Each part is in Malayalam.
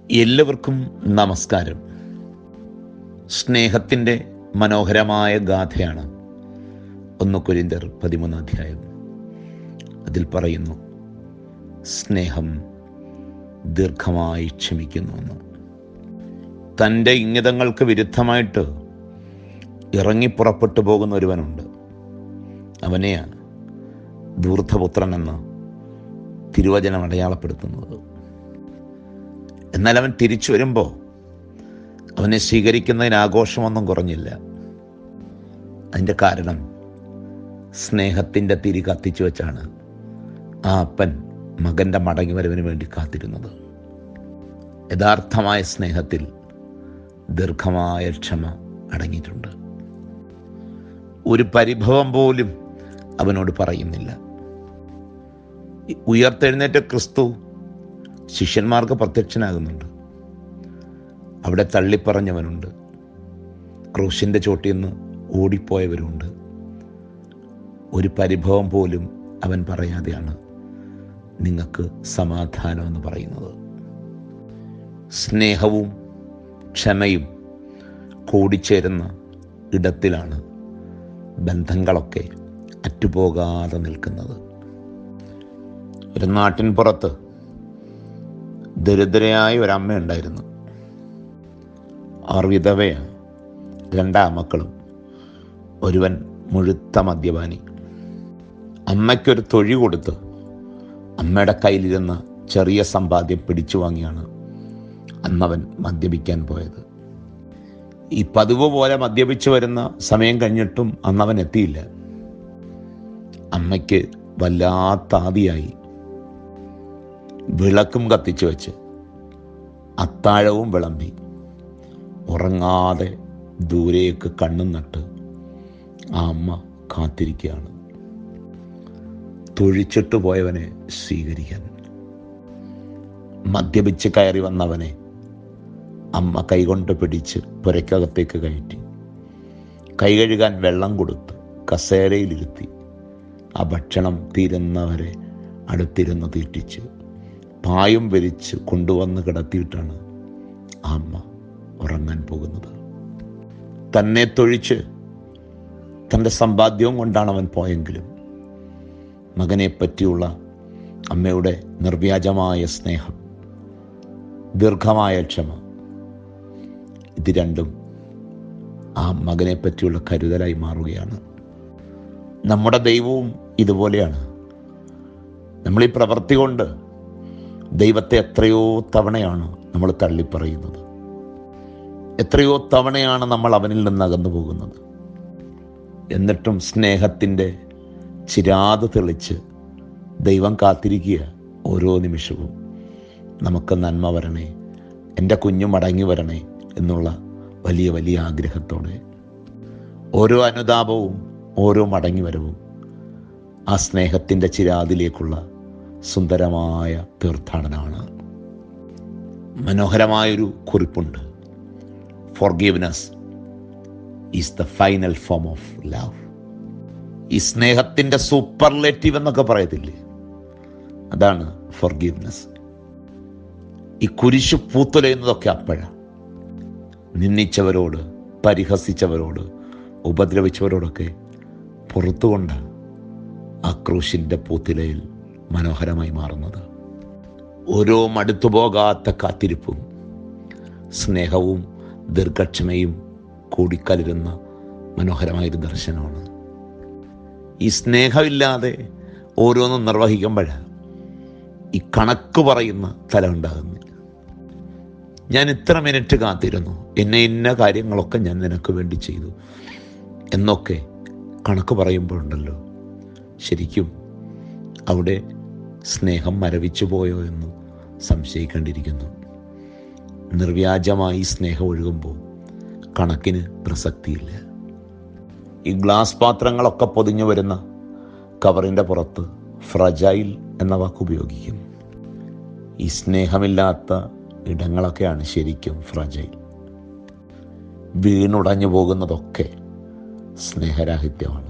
എല്ലാവർക്കും നമസ്കാരം സ്നേഹത്തിൻ്റെ മനോഹരമായ ഗാഥയാണ് ഒന്ന് കുരിന്തർ പതിമൂന്നാം അധ്യായം അതിൽ പറയുന്നു സ്നേഹം ദീർഘമായി ക്ഷമിക്കുന്നുവെന്ന് തൻ്റെ ഇംഗിതങ്ങൾക്ക് വിരുദ്ധമായിട്ട് ഇറങ്ങി പുറപ്പെട്ടു പോകുന്ന ഒരുവനുണ്ട് അവനെയാണ് ധൂർത്തപുത്രൻ എന്ന് തിരുവചനം അടയാളപ്പെടുത്തുന്നത് എന്നാൽ അവൻ തിരിച്ചു വരുമ്പോൾ അവനെ സ്വീകരിക്കുന്നതിന് ആഘോഷമൊന്നും കുറഞ്ഞില്ല അതിൻ്റെ കാരണം സ്നേഹത്തിൻ്റെ തിരി കത്തിച്ചു വെച്ചാണ് ആ അപ്പൻ മകൻ്റെ മടങ്ങി വരവിന് വേണ്ടി കാത്തിരുന്നത് യഥാർത്ഥമായ സ്നേഹത്തിൽ ദീർഘമായ ക്ഷമ അടങ്ങിയിട്ടുണ്ട് ഒരു പരിഭവം പോലും അവനോട് പറയുന്നില്ല ഉയർത്തെഴുന്നേറ്റ ക്രിസ്തു ശിഷ്യന്മാർക്ക് പ്രത്യക്ഷനാകുന്നുണ്ട് അവിടെ തള്ളിപ്പറഞ്ഞവനുണ്ട് ക്രൂശിൻ്റെ ചോട്ടിൽ നിന്ന് ഓടിപ്പോയവരുണ്ട് ഒരു പരിഭവം പോലും അവൻ പറയാതെയാണ് നിങ്ങൾക്ക് സമാധാനം എന്ന് പറയുന്നത് സ്നേഹവും ക്ഷമയും കൂടിച്ചേരുന്ന ഇടത്തിലാണ് ബന്ധങ്ങളൊക്കെ അറ്റുപോകാതെ നിൽക്കുന്നത് ഒരു നാട്ടിൻ പുറത്ത് ദരിദ്രയായ ഒരമ്മയുണ്ടായിരുന്നു അവർ വിധവയാണ് രണ്ടാം മക്കളും ഒരുവൻ മുഴുത്ത മദ്യപാനി അമ്മയ്ക്കൊരു തൊഴി കൊടുത്ത് അമ്മയുടെ കയ്യിലിരുന്ന ചെറിയ സമ്പാദ്യം പിടിച്ചു വാങ്ങിയാണ് അന്നവൻ മദ്യപിക്കാൻ പോയത് ഈ പതിവ് പോലെ മദ്യപിച്ചു വരുന്ന സമയം കഴിഞ്ഞിട്ടും അന്നവൻ എത്തിയില്ല അമ്മയ്ക്ക് വല്ലാത്ത ആദിയായി വിളക്കും കത്തിച്ചു വെച്ച് അത്താഴവും വിളമ്പി ഉറങ്ങാതെ ദൂരേക്ക് കണ്ണും നട്ട് ആ അമ്മ കാത്തിരിക്കുകയാണ് തൊഴിച്ചിട്ട് പോയവനെ സ്വീകരിക്കാൻ മദ്യപിച്ച് കയറി വന്നവനെ അമ്മ കൈകൊണ്ട് പിടിച്ച് പുരയ്ക്കകത്തേക്ക് കയറ്റി കൈ കഴുകാൻ വെള്ളം കൊടുത്ത് കസേരയിലിരുത്തി ആ ഭക്ഷണം തീരുന്നവരെ അടുത്തിരുന്ന് തീറ്റിച്ച് പായും വരിച്ച് കൊണ്ടുവന്ന് കിടത്തിയിട്ടാണ് ആ അമ്മ ഉറങ്ങാൻ പോകുന്നത് തന്നെ തൊഴിച്ച് തൻ്റെ സമ്പാദ്യവും കൊണ്ടാണ് അവൻ പോയെങ്കിലും മകനെ പറ്റിയുള്ള അമ്മയുടെ നിർവ്യാജമായ സ്നേഹം ദീർഘമായ ക്ഷമ ഇത് രണ്ടും ആ മകനെ പറ്റിയുള്ള കരുതലായി മാറുകയാണ് നമ്മുടെ ദൈവവും ഇതുപോലെയാണ് നമ്മൾ ഈ പ്രവൃത്തി കൊണ്ട് ദൈവത്തെ എത്രയോ തവണയാണ് നമ്മൾ തള്ളിപ്പറയുന്നത് എത്രയോ തവണയാണ് നമ്മൾ അവനിൽ നിന്ന് അകന്നു പോകുന്നത് എന്നിട്ടും സ്നേഹത്തിൻ്റെ ചിരാത് തെളിച്ച് ദൈവം കാത്തിരിക്കുക ഓരോ നിമിഷവും നമുക്ക് നന്മ വരണേ എൻ്റെ കുഞ്ഞു മടങ്ങി വരണേ എന്നുള്ള വലിയ വലിയ ആഗ്രഹത്തോടെ ഓരോ അനുതാപവും ഓരോ മടങ്ങി വരവും ആ സ്നേഹത്തിൻ്റെ ചിരാതിലേക്കുള്ള സുന്ദരമായ തീർത്ഥാടനമാണ് മനോഹരമായൊരു കുറിപ്പുണ്ട് forgiveness is the final form of love ഈ സ്നേഹത്തിൻ്റെ സൂപ്പർലേറ്റീവ് എന്നൊക്കെ പറയത്തില്ലേ അതാണ് ഫോർഗീവ്നെസ് ഈ കുരിശു പൂത്തുലയുന്നതൊക്കെ അപ്പോഴാണ് നിന്ദിച്ചവരോട് പരിഹസിച്ചവരോട് ഉപദ്രവിച്ചവരോടൊക്കെ പുറത്തുകൊണ്ട് ആ ക്രൂശിൻ്റെ പൂത്തിലയിൽ മനോഹരമായി മാറുന്നത് ഓരോ മടുത്തുപോകാത്ത കാത്തിരിപ്പും സ്നേഹവും ദീർഘക്ഷമയും കൂടിക്കലരുന്ന മനോഹരമായൊരു ദർശനമാണ് ഈ സ്നേഹമില്ലാതെ ഓരോന്നും നിർവഹിക്കുമ്പോഴാണ് ഈ കണക്ക് പറയുന്ന തല ഉണ്ടാകുന്നില്ല ഞാൻ ഇത്ര മിനിറ്റ് കാത്തിരുന്നു എന്നെ ഇന്ന കാര്യങ്ങളൊക്കെ ഞാൻ നിനക്ക് വേണ്ടി ചെയ്തു എന്നൊക്കെ കണക്ക് പറയുമ്പോഴുണ്ടല്ലോ ശരിക്കും അവിടെ സ്നേഹം മരവിച്ചു പോയോ എന്ന് സംശയിക്കേണ്ടിയിരിക്കുന്നു നിർവ്യാജമായി സ്നേഹം ഒഴുകുമ്പോൾ കണക്കിന് പ്രസക്തിയില്ല ഈ ഗ്ലാസ് പാത്രങ്ങളൊക്കെ പൊതിഞ്ഞു വരുന്ന കവറിൻ്റെ പുറത്ത് ഫ്രജൈൽ എന്ന വാക്ക് ഉപയോഗിക്കും ഈ സ്നേഹമില്ലാത്ത ഇടങ്ങളൊക്കെയാണ് ശരിക്കും ഫ്രജൈൽ വീണുടഞ്ഞു പോകുന്നതൊക്കെ സ്നേഹരാഹിത്യമാണ്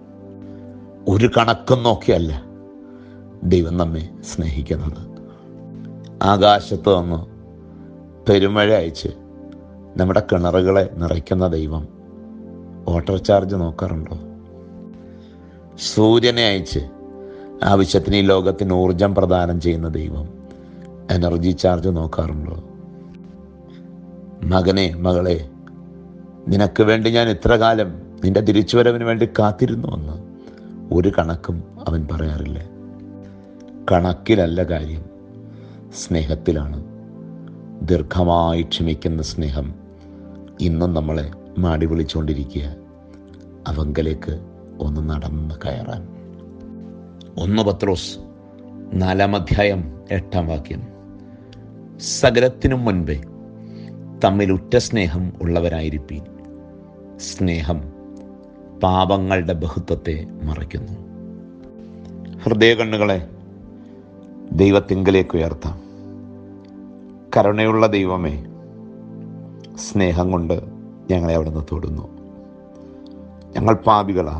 ഒരു കണക്കും നോക്കിയല്ല ദൈവം നമ്മെ സ്നേഹിക്കുന്നത് ആകാശത്ത് നിന്ന് പെരുമഴ അയച്ച് നമ്മുടെ കിണറുകളെ നിറയ്ക്കുന്ന ദൈവം വാട്ടർ ചാർജ് നോക്കാറുണ്ടോ സൂര്യനെ അയച്ച് ആവശ്യത്തിന് ഈ ലോകത്തിന് ഊർജം പ്രദാനം ചെയ്യുന്ന ദൈവം എനർജി ചാർജ് നോക്കാറുണ്ടോ മകനെ മകളെ നിനക്ക് വേണ്ടി ഞാൻ ഇത്ര കാലം നിന്റെ തിരിച്ചുവരവിന് വേണ്ടി കാത്തിരുന്നു എന്ന് ഒരു കണക്കും അവൻ പറയാറില്ല കണക്കിലല്ല കാര്യം സ്നേഹത്തിലാണ് ദീർഘമായി ക്ഷമിക്കുന്ന സ്നേഹം ഇന്നും നമ്മളെ മാടി വിളിച്ചുകൊണ്ടിരിക്കുക അവങ്കലേക്ക് ഒന്ന് നടന്ന് കയറാൻ ഒന്ന് പത്രോസ് നാലാം അധ്യായം എട്ടാം വാക്യം സകലത്തിനും മുൻപേ തമ്മിൽ ഉറ്റ സ്നേഹം ഉള്ളവരായിരിപ്പീൻ സ്നേഹം പാപങ്ങളുടെ ബഹുത്വത്തെ മറയ്ക്കുന്നു ഹൃദയ കണ്ണുകളെ ദൈവത്തിങ്കലേക്ക് ഉയർത്താം കരുണയുള്ള ദൈവമേ സ്നേഹം കൊണ്ട് ഞങ്ങളെ അവിടുന്ന് തൊടുന്നു ഞങ്ങൾ പാപികളാ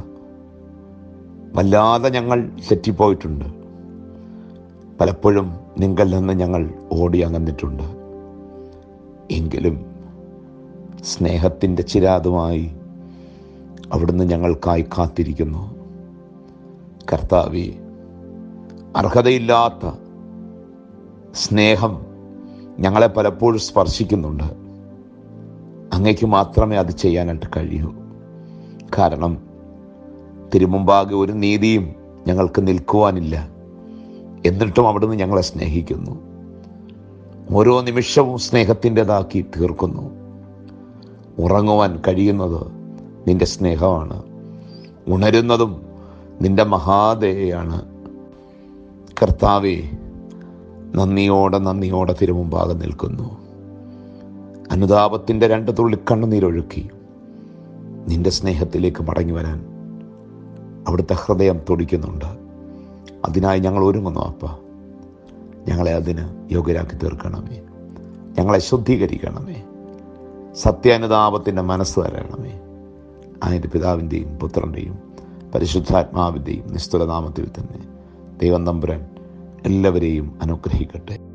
വല്ലാതെ ഞങ്ങൾ തെറ്റിപ്പോയിട്ടുണ്ട് പലപ്പോഴും നിങ്കൽ നിന്ന് ഞങ്ങൾ ഓടി അകന്നിട്ടുണ്ട് എങ്കിലും സ്നേഹത്തിൻ്റെ ചിരാതുമായി അവിടുന്ന് ഞങ്ങൾക്കായി കാത്തിരിക്കുന്നു കർത്താവി അർഹതയില്ലാത്ത സ്നേഹം ഞങ്ങളെ പലപ്പോഴും സ്പർശിക്കുന്നുണ്ട് അങ്ങയ്ക്ക് മാത്രമേ അത് ചെയ്യാനായിട്ട് കഴിയൂ കാരണം തിരുമുമ്പാകെ ഒരു നീതിയും ഞങ്ങൾക്ക് നിൽക്കുവാനില്ല എന്നിട്ടും അവിടുന്ന് ഞങ്ങളെ സ്നേഹിക്കുന്നു ഓരോ നിമിഷവും സ്നേഹത്തിൻ്റെതാക്കി തീർക്കുന്നു ഉറങ്ങുവാൻ കഴിയുന്നത് നിന്റെ സ്നേഹമാണ് ഉണരുന്നതും നിന്റെ മഹാദയാണ് കർത്താവെ നന്ദിയോടെ നന്ദിയോടെ തിരുമുമ്പാകെ നിൽക്കുന്നു അനുതാപത്തിൻ്റെ രണ്ട് തുള്ളി കണ്ണുനീരൊഴുക്കി നിന്റെ സ്നേഹത്തിലേക്ക് മടങ്ങി വരാൻ അവിടുത്തെ ഹൃദയം തുടിക്കുന്നുണ്ട് അതിനായി ഞങ്ങൾ ഒരുങ്ങുന്നു അപ്പ ഞങ്ങളെ അതിന് യോഗ്യരാക്കി തീർക്കണമേ ഞങ്ങളെ ശുദ്ധീകരിക്കണമേ സത്യാനുതാപത്തിൻ്റെ മനസ്സ് തരണമേ അതിൻ്റെ പിതാവിൻ്റെയും പുത്രൻ്റെയും പരിശുദ്ധാത്മാവിൻ്റെയും നിസ്തുലനാമത്തിൽ തന്നെ ദൈവം തമ്പുരാൻ എല്ലാവരെയും അനുഗ്രഹിക്കട്ടെ